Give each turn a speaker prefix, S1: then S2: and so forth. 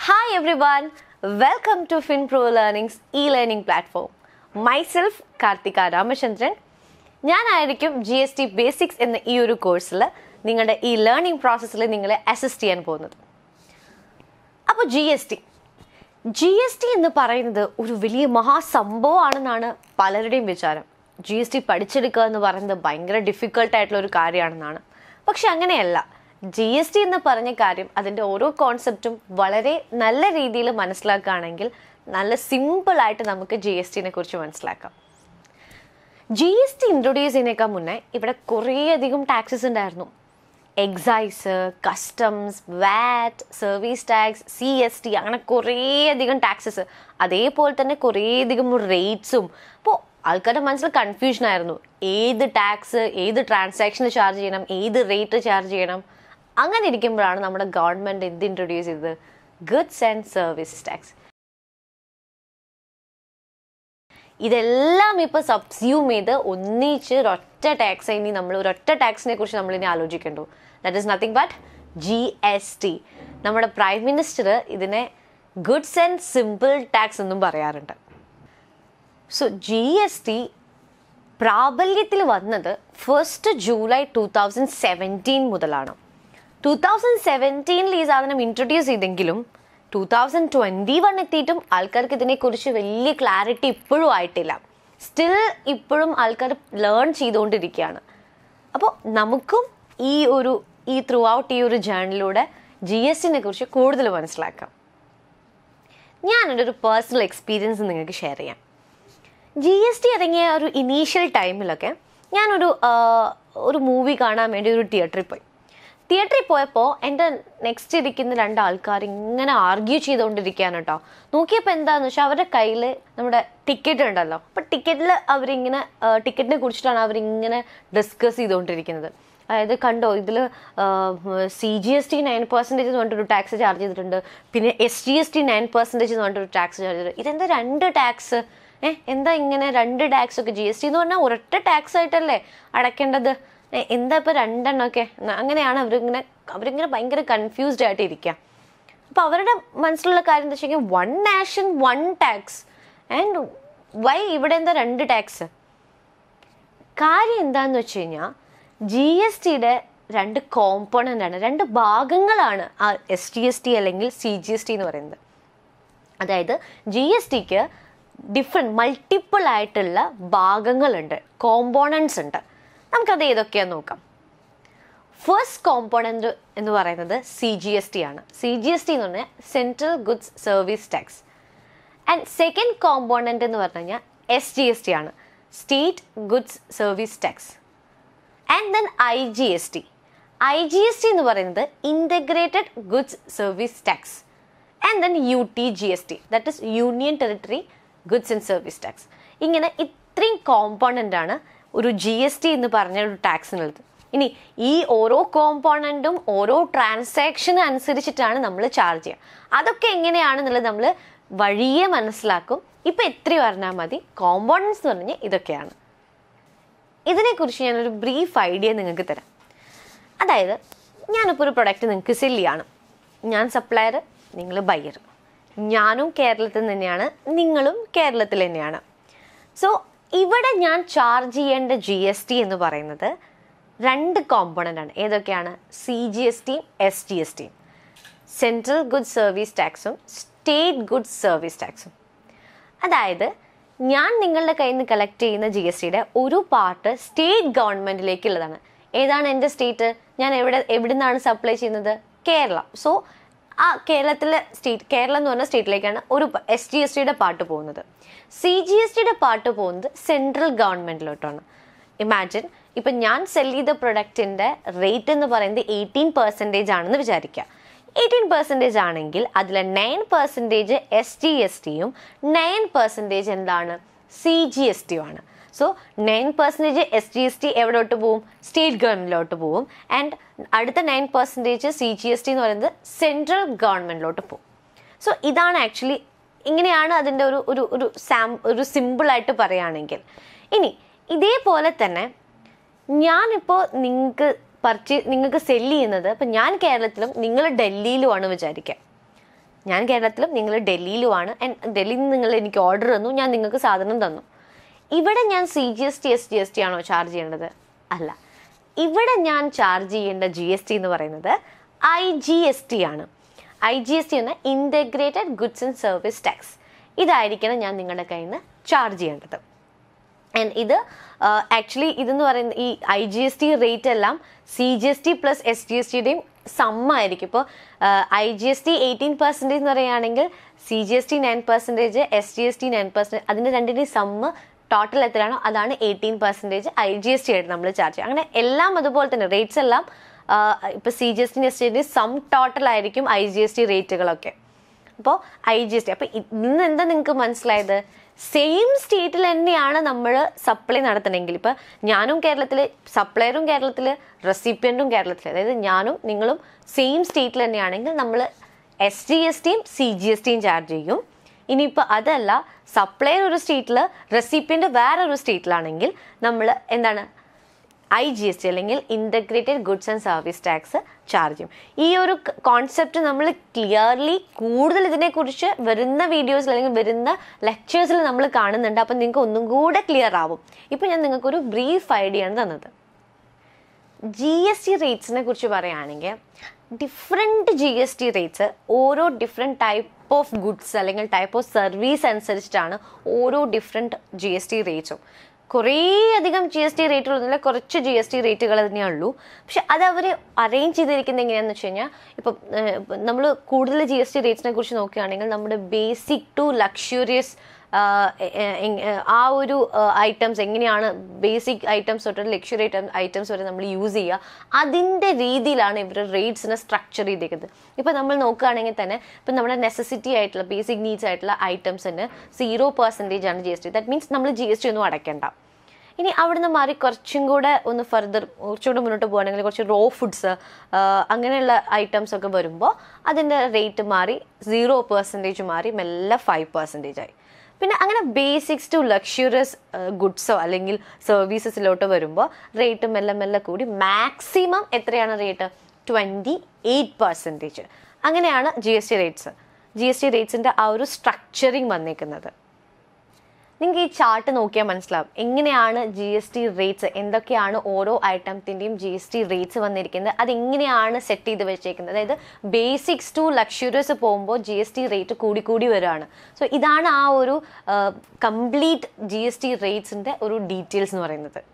S1: Hi everyone, welcome to FinPro Learning's e-learning platform. Myself Karthika Ramachandran ഞാനായിരിക്കും G S T basics എന്ന ഈ ഒരു കോഴ്സിൽ നിങ്ങളുടെ ഈ ലേണിംഗ് പ്രോസസ്സിൽ നിങ്ങളെ അസിസ്റ്റ് ചെയ്യാൻ പോകുന്നത് അപ്പോൾ G S T G S T എന്ന് പറയുന്നത് ഒരു വലിയ മഹാസംഭവമാണെന്നാണ് പലരുടെയും വിചാരം ജി എസ് ടി പഠിച്ചെടുക്കുക എന്ന് പറയുന്നത് ഭയങ്കര ഡിഫിക്കൽട്ട് ആയിട്ടുള്ള ഒരു കാര്യമാണെന്നാണ് പക്ഷെ അങ്ങനെയല്ല ജി എസ് ടി എന്ന് പറഞ്ഞ കാര്യം അതിൻ്റെ ഓരോ കോൺസെപ്റ്റും വളരെ നല്ല രീതിയിൽ മനസ്സിലാക്കുകയാണെങ്കിൽ നല്ല സിമ്പിളായിട്ട് നമുക്ക് ജി എസ് ടിനെ കുറിച്ച് മനസ്സിലാക്കാം ജി എസ് ടി ഇൻട്രൊഡ്യൂസ് ചെയ്യുന്നേക്കാൾ മുന്നേ ഇവിടെ കുറേയധികം ടാക്സസ് ഉണ്ടായിരുന്നു excise customs VAT service tax C S T അങ്ങനെ കുറേയധികം ടാക്സസ് അതേപോലെ തന്നെ കുറേയധികം റേറ്റ്സും അപ്പോൾ ആൾക്കാരുടെ മനസ്സിൽ കൺഫ്യൂഷൻ ആയിരുന്നു ഏത് ടാക്സ് ഏത് ട്രാൻസാക്ഷന് ചാർജ് ചെയ്യണം ഏത് റേറ്റ് ചാർജ് ചെയ്യണം അങ്ങനെ ഇരിക്കുമ്പോഴാണ് നമ്മുടെ ഗവൺമെൻറ് എന്ത് ഇൻട്രൊഡ്യൂസ് ചെയ്തത് ഗുഡ്സ് ആൻഡ് സർവീസ് ടാക്സ് ഇതെല്ലാം ഇപ്പോൾ സബ്സ്യൂം ചെയ്ത് ഒന്നിച്ച് ഒരൊറ്റ ടാക്സ് ഇനി നമ്മൾ ഒരൊറ്റ ടാക്സിനെ കുറിച്ച് നമ്മൾ ഇനി ആലോചിക്കേണ്ടു that is nothing but G S T നമ്മുടെ പ്രൈം മിനിസ്റ്റർ ഇതിനെ ഗുഡ്സ് ആൻഡ് സിമ്പിൾ ടാക്സ് എന്നും പറയാറുണ്ട് സോ ജി എസ് ടി പ്രാബല്യത്തിൽ വന്നത് first July two thousand seventeen മുതലാണ് ടൂ തൗസൻഡ് സെവൻറ്റീനിൽ ഈ സാധനം ഇൻട്രൊഡ്യൂസ് ചെയ്തെങ്കിലും ടൂ തൗസൻഡ് ട്വൻറ്റി വൺ എത്തിയിട്ടും ആൾക്കാർക്ക് ഇതിനെക്കുറിച്ച് വലിയ ക്ലാരിറ്റി ഇപ്പോഴും ആയിട്ടില്ല സ്റ്റിൽ ഇപ്പോഴും ആൾക്കാർ ലേൺ ചെയ്തുകൊണ്ടിരിക്കുകയാണ് അപ്പോൾ നമുക്കും ഈ ഒരു ഈ ത്രൂ ഔട്ട് ഈ ഒരു ജേണലിലൂടെ ജി എസ് ടിനെ കുറിച്ച് കൂടുതൽ മനസ്സിലാക്കാം ഞാനൊരു ഒരു പേഴ്സണൽ എക്സ്പീരിയൻസ് നിങ്ങൾക്ക് ഷെയർ ചെയ്യാം ജി എസ് ടി ഇറങ്ങിയ ഒരു ഇനീഷ്യൽ ടൈമിലൊക്കെ ഞാനൊരു ആ, ഒരു മൂവി കാണാൻ വേണ്ടി ഒരു തിയേറ്ററിൽ പോയി തിയേറ്ററിൽ പോയപ്പോൾ എൻ്റെ നെക്സ്റ്റ് ഇരിക്കുന്ന രണ്ട് ആൾക്കാർ ഇങ്ങനെ ആർഗ്യൂ ചെയ്തുകൊണ്ടിരിക്കുകയാണ് കേട്ടോ നോക്കിയപ്പോൾ എന്താണെന്ന് വെച്ചാൽ അവരുടെ കയ്യിൽ നമ്മുടെ ടിക്കറ്റ് ഉണ്ടല്ലോ അപ്പോൾ ടിക്കറ്റിൽ അവരിങ്ങനെ ടിക്കറ്റിനെ കുറിച്ചിട്ടാണ് അവരിങ്ങനെ ഡിസ്കസ് ചെയ്തുകൊണ്ടിരിക്കുന്നത് അതായത് കണ്ടോ ഇതിൽ C G S T nine percentage എന്ന് പറഞ്ഞിട്ടൊരു ടാക്സ് ചാർജ് ചെയ്തിട്ടുണ്ട് പിന്നെ S G S T nine percentage എന്ന് പറഞ്ഞിട്ടൊരു ടാക്സ് ചാർജ് ചെയ്തിട്ടുണ്ട് ഇതെന്താ രണ്ട് ടാക്സ് ഏഹ് എന്താ ഇങ്ങനെ രണ്ട് ടാക്സ് ഒക്കെ ജി എസ് ടി എന്ന് പറഞ്ഞാൽ ഒരൊറ്റ ടാക്സ് ആയിട്ടല്ലേ അടയ്ക്കേണ്ടത് ഏ, എന്താ ഇപ്പോൾ രണ്ടെണ്ണമൊക്കെ ന- അങ്ങനെയാണ് അവരിങ്ങനെ അവരിങ്ങനെ ഭയങ്കര കൺഫ്യൂസ്ഡ് ആയിട്ട് ഇരിക്കുക അപ്പോൾ അവരുടെ മനസ്സിലുള്ള കാര്യം എന്താ വെച്ചാൽ one nation one tax and why ഇവിടെ എന്താ രണ്ട് ടാക്സ് കാര്യം എന്താന്ന് വെച്ച് കഴിഞ്ഞാൽ ജി എസ് ടിയുടെ രണ്ട് കോമ്പണൻ്റ് ആണ് രണ്ട് ഭാഗങ്ങളാണ് ആ എസ് ടി എസ് ടി അല്ലെങ്കിൽ സി ജി എസ് ടി എന്ന് പറയുന്നത് അതായത് ജി എസ് ടിക്ക് ഡിഫറെൻറ്റ് മൾട്ടിപ്പിൾ ആയിട്ടുള്ള ഭാഗങ്ങളുണ്ട് കോമ്പോണൻസ് ഉണ്ട് നമുക്കത് ഏതൊക്കെയാന്ന് നോക്കാം ഫസ്റ്റ് കോമ്പോണൻറ്റ് എന്ന് പറയുന്നത് സി ജി എസ് ടി ആണ് സി ജി എസ് ടി എന്ന് പറഞ്ഞാൽ central goods service tax and second component എന്ന് പറഞ്ഞു കഴിഞ്ഞാൽ എസ് ജി എസ് ടി ആണ് state goods service tax and then I G S T I G S T എന്ന് പറയുന്നത് integrated goods service tax and then U T G S T that is union territory goods and service tax ഇങ്ങനെ ഇത്രയും component ആണ് ഒരു G S T എന്ന് പറഞ്ഞ ഒരു ടാക്സിനുള്ളത് ഇനി ഈ ഓരോ കോമ്പോണൻറ്റും ഓരോ ട്രാൻസാക്ഷൻ അനുസരിച്ചിട്ടാണ് നമ്മൾ ചാർജ് ചെയ്യുക അതൊക്കെ എങ്ങനെയാണെന്നുള്ളത് നമ്മൾ വഴിയെ മനസ്സിലാക്കും ഇപ്പം എത്ര പറഞ്ഞാൽ മതി കോമ്പോണൻസ് എന്ന് പറഞ്ഞാൽ ഇതൊക്കെയാണ് ഇതിനെക്കുറിച്ച് ഞാനൊരു ബ്രീഫ് ഐഡിയ നിങ്ങൾക്ക് തരാം അതായത് ഞാനിപ്പോൾ ഒരു പ്രൊഡക്റ്റ് നിങ്ങൾക്ക് സെല് ചെയ്യാണ് ഞാൻ സപ്ലയർ നിങ്ങൾ ബയ്യർ ഞാനും കേരളത്തിൽ തന്നെയാണ് നിങ്ങളും കേരളത്തിൽ തന്നെയാണ് സോ ഇവിടെ ഞാൻ ചാർജ് ചെയ്യേണ്ട ജി എസ് ടി എന്ന് പറയുന്നത് രണ്ട് കോമ്പോണൻ്റ് ആണ് ഏതൊക്കെയാണ് സി ജി എസ് ടിയും എസ് ജി എസ് ടിയും സെൻട്രൽ ഗുഡ്സ് സർവീസ് ടാക്സും സ്റ്റേറ്റ് ഗുഡ്സ് സർവീസ് ടാക്സും അതായത് ഞാൻ നിങ്ങളുടെ കയ്യിൽ നിന്ന് കളക്ട് ചെയ്യുന്ന ജി എസ് ടിയുടെ ഒരു പാർട്ട് സ്റ്റേറ്റ് ഗവൺമെൻറ്റിലേക്കുള്ളതാണ് ഏതാണ് എൻ്റെ സ്റ്റേറ്റ് ഞാൻ എവിടെ എവിടെ നിന്നാണ് സപ്ലൈ ചെയ്യുന്നത് കേരള സോ ആ കേരളത്തിലെ സ്റ്റേറ്റ് കേരളം എന്ന് പറഞ്ഞ സ്റ്റേറ്റിലേക്കാണ് ഒരു എസ് ജി എസ് ടിയുടെ പാർട്ട് പോകുന്നത് സി ജി എസ് ടിയുടെ പാർട്ട് പോകുന്നത് സെൻട്രൽ ഗവൺമെൻറ്റിലോട്ടാണ് ഇമാജിൻ ഇപ്പം ഞാൻ സെൽ ചെയ്ത പ്രൊഡക്റ്റിൻ്റെ റേറ്റ് എന്ന് പറയുന്നത് എയ്റ്റീൻ പെർസെൻറ്റേജ് ആണെന്ന് വിചാരിക്കുക എയ്റ്റീൻ പെർസെൻറ്റേജ് ആണെങ്കിൽ അതിൽ nine percentage S G S ടിയും നയൻ പെർസെൻറ്റേജ് എന്താണ് സി ജി എസ് ടിയും ആണ് so nine percentage S G S T എവിടോട്ട് പോവും സ്റ്റേറ്റ് ഗവൺമെൻറ്റിലോട്ട് പോവും ആൻഡ് അടുത്ത nine percentage C G S T എന്ന് പറയുന്നത് സെൻട്രൽ ഗവൺമെൻറ്റിലോട്ട് പോവും സോ ഇതാണ് ആക്ച്വലി ഇങ്ങനെയാണ് അതിൻ്റെ ഒരു ഒരു ഒരു സാം ഒരു സിമ്പിളായിട്ട് പറയുകയാണെങ്കിൽ ഇനി ഇതേപോലെ തന്നെ ഞാനിപ്പോൾ നിങ്ങൾക്ക് പർച്ചേ നിങ്ങൾക്ക് സെല് ചെയ്യുന്നത് ഇപ്പം ഞാൻ കേരളത്തിലും നിങ്ങൾ ഡൽഹിയിലുമാണ് വിചാരിക്കുക ഞാൻ കേരളത്തിലും നിങ്ങൾ ഡൽഹിയിലുമാണ് And ഡൽഹിയിൽ നിന്ന് നിങ്ങൾ എനിക്ക് ഓർഡർ തന്നു ഞാൻ നിങ്ങൾക്ക് സാധനം തന്നു ഇവിടെ ഞാൻ C G S T S G S T ആണോ ചാർജ് ചെയ്യേണ്ടത് അല്ല ഇവിടെ ഞാൻ ചാർജ് ചെയ്യേണ്ട ജി എസ് ടി എന്ന് പറയുന്നത് ഐ ജി എസ് ടി ആണ് ഐ ജി എസ് ടി എന്ന integrated goods and service tax ഇതായിരിക്കണം ഞാൻ നിങ്ങളുടെ കയ്യിൽ നിന്ന് ചാർജ് ചെയ്യേണ്ടത് ആൻഡ് ഇത് ആക്ച്വലി ഇതെന്ന് പറയുന്ന ഈ I G S T rate എല്ലാം C G S T plus S G S ടിയുടെയും സമ്മായിരിക്കും ഇപ്പോൾ I G S T eighteen percentage എന്ന് പറയുകയാണെങ്കിൽ C G S T nine percentage S G S T nine percentage അതിൻ്റെ രണ്ടിൻ്റെയും sum total എത്രയാണോ അതാണ് eighteen percentage I G S T ആയിട്ട് നമ്മൾ ചാർജ് ചെയ്യുക അങ്ങനെ എല്ലാം അതുപോലെ തന്നെ റേറ്റ്സ് എല്ലാം ഇപ്പോൾ C G S T S G S T sum total ആയിരിക്കും ഐ ജി എസ് ടി റേറ്റുകളൊക്കെ അപ്പോൾ ഐ ജി എസ് ടി അപ്പോൾ ഇന്ന് എന്താ നിങ്ങൾക്ക് മനസ്സിലായത് സെയിം സ്റ്റേറ്റിൽ തന്നെയാണ് നമ്മൾ സപ്ലൈ നടത്തണമെങ്കിൽ ഇപ്പം ഞാനും കേരളത്തിൽ സപ്ലയറും കേരളത്തിൽ റെസിപ്പിയൻറ്റും കേരളത്തിൽ അതായത് ഞാനും നിങ്ങളും സെയിം സ്റ്റേറ്റിൽ തന്നെയാണെങ്കിൽ നമ്മൾ എസ് ജി എസ് ടിയും സി ജി എസ് ടിയും ചാർജ് ചെയ്യും ഇനിയിപ്പോൾ അതല്ല സപ്ലയർ ഒരു സ്റ്റേറ്റിൽ റെസിപ്പിയൻ്റ് വേറൊരു സ്റ്റേറ്റിലാണെങ്കിൽ നമ്മൾ എന്താണ് ഐ ജി എസ് ടി അല്ലെങ്കിൽ integrated goods and service tax charge ചെയ്യും ഈ ഒരു കോൺസെപ്റ്റ് നമ്മൾ ക്ലിയർലി കൂടുതൽ ഇതിനെക്കുറിച്ച് വരുന്ന വീഡിയോസിൽ അല്ലെങ്കിൽ വരുന്ന ലെക്ചേഴ്സിൽ നമ്മൾ കാണുന്നുണ്ട് അപ്പം നിങ്ങൾക്ക് ഒന്നും കൂടെ ക്ലിയർ ആവും ഇപ്പം ഞാൻ നിങ്ങൾക്കൊരു ബ്രീഫ് ഐഡിയ ആണ് തന്നത് ജി എസ് ടി റേറ്റ്സിനെ കുറിച്ച് പറയുകയാണെങ്കിൽ different G S T rates ഓരോ ഡിഫറെൻറ്റ് ടൈപ്പ് ഓഫ് ഗുഡ്സ് അല്ലെങ്കിൽ ടൈപ്പ് ഓഫ് സർവീസ് അനുസരിച്ചിട്ടാണ് ഓരോ ഡിഫറെൻറ്റ് ജി എസ് ടി റേറ്റ്സും കുറേ അധികം ജി എസ് ടി റേറ്റുകളൊന്നുമില്ല കുറച്ച് ജി എസ് ടി റേറ്റുകൾ തന്നെയേ ഉള്ളൂ പക്ഷെ അത് അവർ അറേഞ്ച് ചെയ്തിരിക്കുന്നത് എങ്ങനെയാണെന്ന് വെച്ച് കഴിഞ്ഞാൽ ഇപ്പം നമ്മൾ കൂടുതൽ ജി എസ് ടി റേറ്റ്സിനെ കുറിച്ച് നോക്കുകയാണെങ്കിൽ നമ്മുടെ ബേസിക് ടു ലക്ഷറിയസ് ആ ഒരു ഐറ്റംസ് എങ്ങനെയാണ് ബേസിക് ഐറ്റംസ് തൊട്ട് ലക്ഷറി ഐറ്റം ഐറ്റംസ് വരെ നമ്മൾ യൂസ് ചെയ്യുക അതിൻ്റെ രീതിയിലാണ് ഇവർ റേറ്റ്സിനെ സ്ട്രക്ചർ ചെയ്തേക്കുന്നത് ഇപ്പം നമ്മൾ നോക്കുകയാണെങ്കിൽ തന്നെ ഇപ്പം നമ്മുടെ നെസസിറ്റി ആയിട്ടുള്ള ബേസിക് നീഡ്സ് ആയിട്ടുള്ള ഐറ്റംസിന് സീറോ പെർസെൻറ്റേജ് ആണ് G S T that means നമ്മൾ ജി എസ് ടി ഒന്നും അടയ്ക്കേണ്ട ഇനി അവിടുന്ന് മാറി കുറച്ചും കൂടെ ഒന്ന് ഫർദർ കുറച്ചുകൂടെ മുന്നോട്ട് പോകുകയാണെങ്കിൽ കുറച്ച് റോ ഫുഡ്സ് അങ്ങനെയുള്ള ഐറ്റംസ് ഒക്കെ വരുമ്പോൾ അതിൻ്റെ റേറ്റ് മാറി സീറോ പെർസെൻറ്റേജ് മാറി മെല്ലെ ഫൈവ് പെർസെൻറ്റേജ് ആയി പിന്നെ അങ്ങനെ ബേസിക്സ് ടു ലക്ഷറിയസ് ഗുഡ്സോ അല്ലെങ്കിൽ സർവീസസിലോട്ട് വരുമ്പോൾ റേറ്റ് മെല്ലെ മെല്ലെ കൂടി മാക്സിമം എത്രയാണ് റേറ്റ് ട്വൻറ്റി എയ്റ്റ് പെർസെൻറ്റേജ് അങ്ങനെയാണ് G S T rates G S T റേറ്റ്സിൻ്റെ ആ ഒരു സ്ട്രക്ചറിങ് വന്നേക്കുന്നത് നിങ്ങൾക്ക് ഈ ചാർട്ട് നോക്കിയാൽ മനസ്സിലാവും എങ്ങനെയാണ് ജി എസ് ടി റേറ്റ്സ് എന്തൊക്കെയാണ് ഓരോ ഐറ്റത്തിൻ്റെയും ജി എസ് ടി റേറ്റ്സ് വന്നിരിക്കുന്നത് അതെങ്ങനെയാണ് സെറ്റ് ചെയ്ത് വെച്ചേക്കുന്നത് അതായത് ബേസിക്സ് ടു ലക്ഷറിയസ് പോകുമ്പോൾ ജി എസ് ടി റേറ്റ് കൂടി കൂടി വരികയാണ് സോ ഇതാണ് ആ ഒരു കംപ്ലീറ്റ് ജി എസ് ടി റേറ്റ്സിൻ്റെ ഒരു ഡീറ്റെയിൽസ് എന്ന് പറയുന്നത്